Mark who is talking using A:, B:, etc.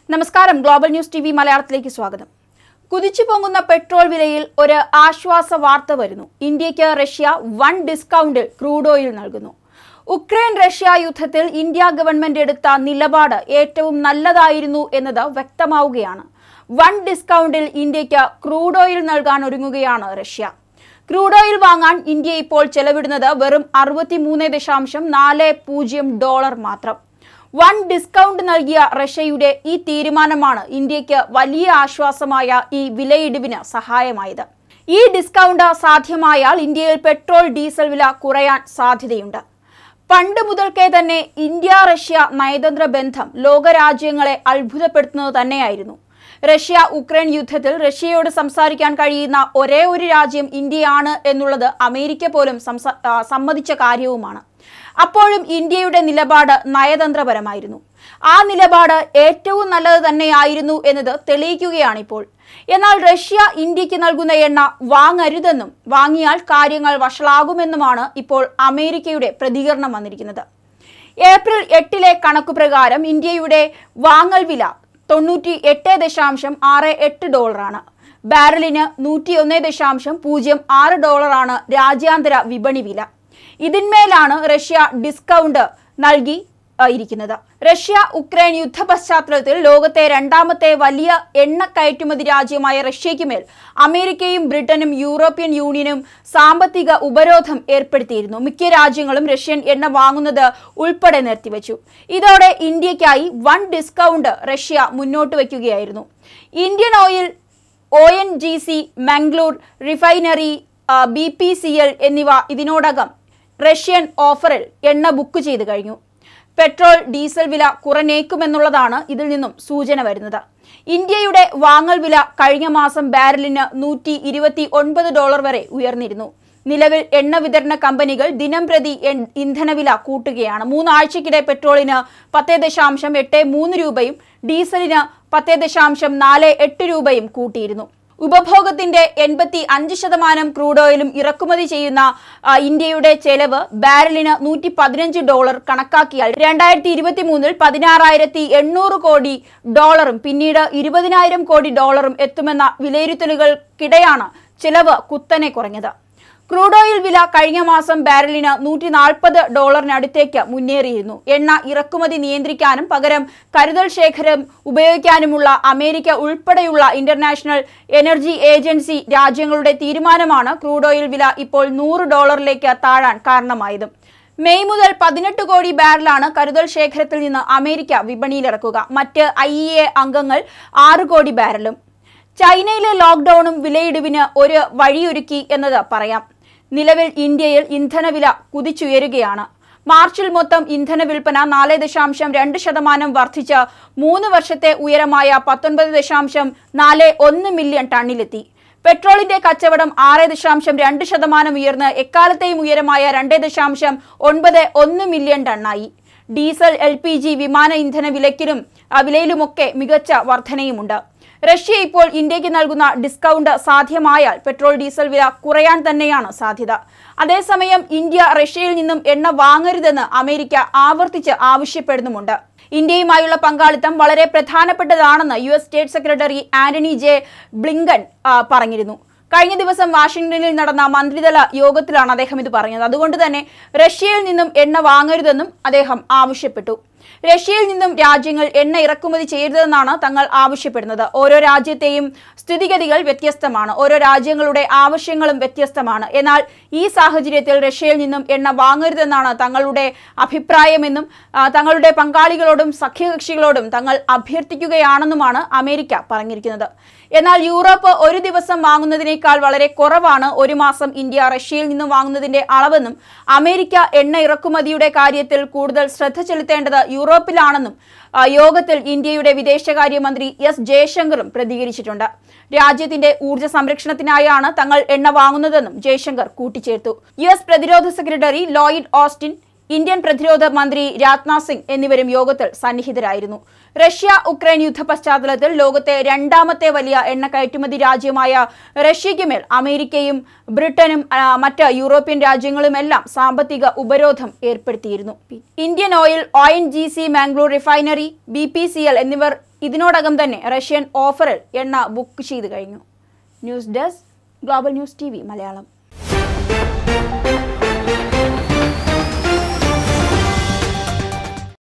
A: നമസ്കാരം global news T V മലയാളത്തിലേക്ക് സ്വാഗതം കുതിച്ചു പൊങ്ങുന്ന പെട്രോൾ വിലയിൽ ഒരു ആശ്വാസ വാർത്ത വരുന്നു ഇന്ത്യക്ക് റഷ്യ വൺ ഡിസ്കൗണ്ടിൽ ക്രൂഡ് ഓയിൽ നൽകുന്നു ഉക്രൈൻ റഷ്യ യുദ്ധത്തിൽ ഇന്ത്യ ഗവൺമെന്റ് എടുത്ത നിലപാട് ഏറ്റവും നല്ലതായിരുന്നു എന്നത് വ്യക്തമാവുകയാണ് വൺ ഡിസ്കൗണ്ടിൽ ഇന്ത്യക്ക് ക്രൂഡ് ഓയിൽ നൽകാൻ ഒരുങ്ങുകയാണ് റഷ്യ ക്രൂഡ് ഓയിൽ വാങ്ങാൻ ഇന്ത്യ ഇപ്പോൾ ചെലവിടുന്നത് വെറും അറുപത്തിമൂന്ന് ദശാംശം നാല് പൂജ്യം ഡോളർ മാത്രം വൺ ഡിസ്കൗണ്ട് നൽകിയ റഷ്യയുടെ ഈ തീരുമാനമാണ് ഇന്ത്യക്ക് വലിയ ആശ്വാസമായ ഈ വിലയിടിവിന് സഹായമായത് ഈ ഡിസ്കൗണ്ട് സാധ്യമായാൽ ഇന്ത്യയിൽ പെട്രോൾ ഡീസൽ വില കുറയാൻ സാധ്യതയുണ്ട് പണ്ട് മുതൽക്കേ തന്നെ ഇന്ത്യ റഷ്യ നയതന്ത്ര ബന്ധം ലോകരാജ്യങ്ങളെ അത്ഭുതപ്പെടുത്തുന്നത് തന്നെയായിരുന്നു റഷ്യ ഉക്രൈൻ യുദ്ധത്തിൽ റഷ്യയോട് സംസാരിക്കാൻ കഴിയുന്ന ഒരേ ഒരു രാജ്യം ഇന്ത്യയാണ് എന്നുള്ളത് അമേരിക്ക പോലും സംസ- ആ, സമ്മതിച്ച കാര്യവുമാണ് അപ്പോഴും ഇന്ത്യയുടെ നിലപാട് നയതന്ത്രപരമായിരുന്നു ആ നിലപാട് ഏറ്റവും നല്ലത് തന്നെയായിരുന്നു എന്നത് തെളിയിക്കുകയാണിപ്പോൾ എന്നാൽ റഷ്യ ഇന്ത്യക്ക് നൽകുന്ന എണ്ണ വാങ്ങരുതെന്നും വാങ്ങിയാൽ കാര്യങ്ങൾ വഷളാകുമെന്നുമാണ് ഇപ്പോൾ അമേരിക്കയുടെ പ്രതികരണം വന്നിരിക്കുന്നത് ഏപ്രിൽ എട്ടിലെ കണക്കുപ്രകാരം ഇന്ത്യയുടെ വാങ്ങൽ വില തൊണ്ണൂറ്റി എട്ട് ദശാംശം ആറ് എട്ട് ഡോളറാണ് ബാരലിന് നൂറ്റി ഒന്ന് ദശാംശം പൂജ്യം ആറ് ഡോളറാണ് രാജ്യാന്തര വിപണി വില ഇതിന്മേലാണ് റഷ്യ ഡിസ്കൗണ്ട് നൽകി ആ, ഇരിക്കുന്നത് റഷ്യ ഉക്രൈൻ യുദ്ധ പശ്ചാത്തലത്തിൽ ലോകത്തെ രണ്ടാമത്തെ വലിയ എണ്ണ കയറ്റുമതി രാജ്യമായ റഷ്യയ്ക്ക് മേൽ അമേരിക്കയും ബ്രിട്ടനും യൂറോപ്യൻ യൂണിയനും സാമ്പത്തിക ഉപരോധം ഏർപ്പെടുത്തിയിരുന്നു മിക്ക രാജ്യങ്ങളും റഷ്യൻ എണ്ണ വാങ്ങുന്നത് ഉൾപ്പെടെ നിർത്തിവെച്ചു ഇതോടെ ഇന്ത്യക്കായി വൺ ഡിസ്കൗണ്ട് റഷ്യ മുന്നോട്ട് വയ്ക്കുകയായിരുന്നു Indian oil O N G C Mangalore refinery B P C L എന്നിവ ഇതിനോടകം റഷ്യൻ ഓഫറിൽ എണ്ണ ബുക്ക് ചെയ്ത് കഴിഞ്ഞു പെട്രോൾ ഡീസൽ വില കുറഞ്ഞേക്കുമെന്നുള്ളതാണ് ഇതിൽ നിന്നും സൂചന വരുന്നത് ഇന്ത്യയുടെ വാങ്ങൽ വില കഴിഞ്ഞ മാസം ബാരലിന് നൂറ്റി ഇരുപത്തി ഒൻപത് ഡോളർ വരെ ഉയർന്നിരുന്നു നിലവിൽ എണ്ണ വിതരണ കമ്പനികൾ ദിനം പ്രതി എൺ- ഇന്ധനവില കൂട്ടുകയാണ് മൂന്നാഴ്ചക്കിടെ പെട്രോളിന് പത്ത് ദശാംശം എട്ട് മൂന്ന് രൂപയും ഡീസലിന് പത്ത് ദശാംശം നാല് എട്ട് രൂപയും കൂട്ടിയിരുന്നു ഉപഭോഗത്തിന്റെ എൺപത്തി അഞ്ച് ശതമാനം ക്രൂഡ് ഓയിലും ഇറക്കുമതി ചെയ്യുന്ന ആ, ഇന്ത്യയുടെ ചെലവ് ബാരലിന് നൂറ്റി പതിനഞ്ച് ഡോളർ കണക്കാക്കിയാൽ രണ്ടായിരത്തി ഇരുപത്തി മൂന്നിൽ പതിനാറായിരത്തി എണ്ണൂറ് കോടി ഡോളറും പിന്നീട് ഇരുപതിനായിരം കോടി ഡോളറും എത്തുമെന്ന വിലയിരുത്തലുകൾക്കിടെയാണ് ചെലവ് കുത്തനെ കുറഞ്ഞത് ക്രൂഡ് ഓയിൽ വില കഴിഞ്ഞ മാസം ബാരലിന് നൂറ്റി നാൽപ്പത് ഡോളറിനടുത്തേക്ക് മുന്നേറിയിരുന്നു എണ്ണ ഇറക്കുമതി നിയന്ത്രിക്കാനും പകരം കരുതൽ ശേഖരം ഉപയോഗിക്കാനുമുള്ള അമേരിക്ക ഉൾപ്പെടെയുള്ള ഇന്റർനാഷണൽ എനർജി ഏജൻസി രാജ്യങ്ങളുടെ തീരുമാനമാണ് ക്രൂഡ് ഓയിൽ വില ഇപ്പോൾ നൂറ് ഡോളറിലേക്ക് താഴാൻ കാരണമായത് മെയ് മുതൽ പതിനെട്ട് കോടി ബാരലാണ് കരുതൽ ശേഖരത്തിൽ നിന്ന് അമേരിക്ക വിപണിയിലിറക്കുക മറ്റ് ഐ അംഗങ്ങൾ ആറ് കോടി ബാരലും ചൈനയിലെ ലോക്ക്ഡൌണും വിലയിടിവിന് ഒരു വഴിയൊരുക്കി എന്നത് പറയാം നിലവിൽ ഇന്ത്യയിൽ ഇന്ധനവില കുതിച്ചുയരുകയാണ് മാർച്ചിൽ മൊത്തം ഇന്ധന വിൽപ്പന നാല് ദശാംശം രണ്ട് ശതമാനം വർദ്ധിച്ച് മൂന്ന് വർഷത്തെ ഉയരമായ പത്തൊൻപത് ദശാംശം നാല് ഒന്ന് മില്യൺ ടണ്ണിലെത്തി പെട്രോളിന്റെ കച്ചവടം ആറ് ദശാംശം രണ്ട് ശതമാനം ഉയർന്ന് എക്കാലത്തെയും ഉയരമായ രണ്ട് ദശാംശം ഒൻപത് ഒന്ന് മില്യൺ ടണ്ണായി ഡീസൽ എൽ പി ജി വിമാന ഇന്ധന വിലക്കിലും ആ, വിലയിലുമൊക്കെ മികച്ച വർധനയുമുണ്ട് റഷ്യ ഇപ്പോൾ ഇന്ത്യക്ക് നൽകുന്ന ഡിസ്കൗണ്ട് സാധ്യമായാൽ പെട്രോൾ ഡീസൽ വില കുറയാൻ തന്നെയാണ് സാധ്യത അതേസമയം ഇന്ത്യ റഷ്യയിൽ നിന്നും എണ്ണ വാങ്ങരുതെന്ന് അമേരിക്ക ആവർത്തിച്ച് ആവശ്യപ്പെടുന്നുമുണ്ട് ഇന്ത്യയുമായുള്ള പങ്കാളിത്തം വളരെ പ്രധാനപ്പെട്ടതാണെന്ന് U S state secretary Antony J Blinken ആ, പറഞ്ഞിരുന്നു കഴിഞ്ഞ ദിവസം വാഷിംഗ്ടണിൽ നടന്ന മന്ത്രിതല യോഗത്തിലാണ് അദ്ദേഹം ഇത് പറഞ്ഞത് അതുകൊണ്ട് തന്നെ റഷ്യയിൽ നിന്നും എണ്ണ വാങ്ങരുതെന്നും അദ്ദേഹം ആവശ്യപ്പെട്ടു റഷ്യയിൽ നിന്നും രാജ്യങ്ങൾ എണ്ണ ഇറക്കുമതി ചെയ്യരുതെന്നാണ് തങ്ങൾ ആവശ്യപ്പെടുന്നത് ഓരോ രാജ്യത്തെയും സ്ഥിതിഗതികൾ വ്യത്യസ്തമാണ് ഓരോ രാജ്യങ്ങളുടെ ആവശ്യങ്ങളും വ്യത്യസ്തമാണ് എന്നാൽ ഈ സാഹചര്യത്തിൽ റഷ്യയിൽ നിന്നും എണ്ണ വാങ്ങരുതെന്നാണ് തങ്ങളുടെ അഭിപ്രായമെന്നും ആ, തങ്ങളുടെ പങ്കാളികളോടും സഖ്യകക്ഷികളോടും തങ്ങൾ അഭ്യർത്ഥിക്കുകയാണെന്നുമാണ് അമേരിക്ക പറഞ്ഞിരിക്കുന്നത് എന്നാൽ യൂറോപ്പ് ഒരു ദിവസം വാങ്ങുന്നതിനേക്കാൾ വളരെ കുറവാണ് ഒരു മാസം ഇന്ത്യ റഷ്യയിൽ നിന്നും വാങ്ങുന്നതിന്റെ അളവെന്നും അമേരിക്ക എണ്ണ ഇറക്കുമതിയുടെ കാര്യത്തിൽ കൂടുതൽ ശ്രദ്ധ ചെലുത്തേണ്ടത് യൂറോപ്പിലാണെന്നും ആ, യോഗത്തിൽ ഇന്ത്യയുടെ വിദേശകാര്യമന്ത്രി എസ് ജയശങ്കറും പ്രതികരിച്ചിട്ടുണ്ട് രാജ്യത്തിന്റെ ഊർജ്ജ സംരക്ഷണത്തിനായാണ് തങ്ങൾ എണ്ണ വാങ്ങുന്നതെന്നും ജയശങ്കർ കൂട്ടിച്ചേർത്തു യു എസ് പ്രതിരോധ സെക്രട്ടറി ലോയിഡ് ഓസ്റ്റിൻ ഇന്ത്യൻ പ്രതിരോധ മന്ത്രി രാജ്നാഥ് സിംഗ് എന്നിവരും യോഗത്തിൽ സന്നിഹിതരായിരുന്നു റഷ്യ ഉക്രൈൻ യുദ്ധ പശ്ചാത്തലത്തിൽ ലോകത്തെ രണ്ടാമത്തെ വലിയ എണ്ണ കയറ്റുമതി രാജ്യമായ റഷ്യയ്ക്ക് മേൽ അമേരിക്കയും ബ്രിട്ടനും ആ, മറ്റ് യൂറോപ്യൻ രാജ്യങ്ങളുമെല്ലാം സാമ്പത്തിക ഉപരോധം ഏർപ്പെടുത്തിയിരുന്നു Indian oil O N G C Mangalore refinery B P C L എന്നിവർ ഇതിനോടകം തന്നെ റഷ്യൻ ഓഫറിൽ എണ്ണ ബുക്ക് ചെയ്ത് കഴിഞ്ഞു news desk global news T Malayalam